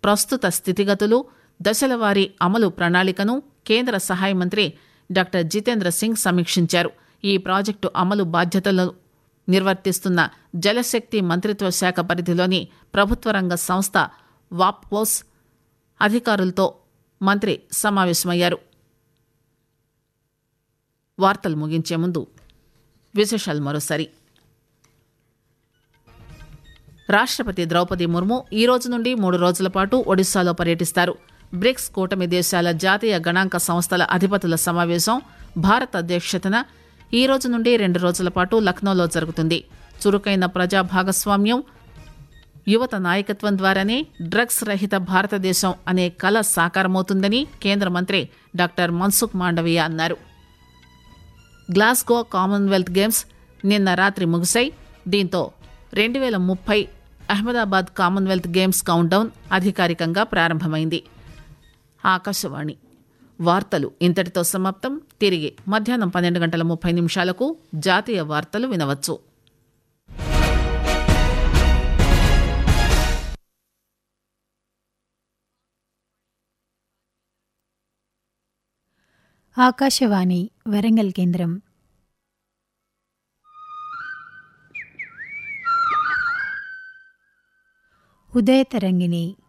ప్రస్తుత స్థితిగతులు దశలవారీ అమలు ప్రణాళికను కేంద్ర సహాయ మంత్రి డాక్టర్ జితేంద్ర సింగ్ సమీక్షించారు ఈ ప్రాజెక్టు అమలు బాధ్యతలను నిర్వర్తిస్తున్న జలశక్తి మంత్రిత్వ శాఖ పరిధిలోని ప్రభుత్వ రంగ సంస్థ వాప్కోస్ అధికారులతో మంత్రి సమావేశమయ్యారు వార్తలు ముగించే ముందు విశేషాలు మరోసారి రాష్ట్రపతి ద్రౌపది ముర్ము ఈ రోజు నుండి మూడు రోజుల పాటు ఒడిశాలో పర్యటిస్తారు బ్రిక్స్ కూటమి దేశాల జాతీయ గణాంక సంస్థల అధిపతుల సమావేశం భారత్ అధ్యక్షతన ఈ రోజు నుండి రెండు రోజుల పాటు లక్నోలో జరుగుతుంది చురుకైన ప్రజా భాగస్వామ్యం యువత నాయకత్వం ద్వారానే డ్రగ్స్ రహిత భారతదేశం అనే కల సాకారమవుతుందని కేంద్ర మంత్రి డాక్టర్ మన్సుఖ్ మాండవీయ అన్నారు గ్లాస్గో కామన్వెల్త్ గేమ్స్ నిన్న రాత్రి ముగిశాయి దీంతో రెండు వేల ముప్పై అహ్మదాబాద్ కామన్వెల్త్ గేమ్స్ కౌంట్డౌన్ అధికారికంగా ప్రారంభమైంది ఆకాశవాణి వార్తలు ఇంతటితో సమాప్తం తిరిగి మధ్యాహ్నం పన్నెండు గంటల ముప్పై నిమిషాలకు జాతీయ వార్తలు వినవచ్చు ఆకాశవాణి వరంగల్ కేంద్రం ఉదయ తరంగిణి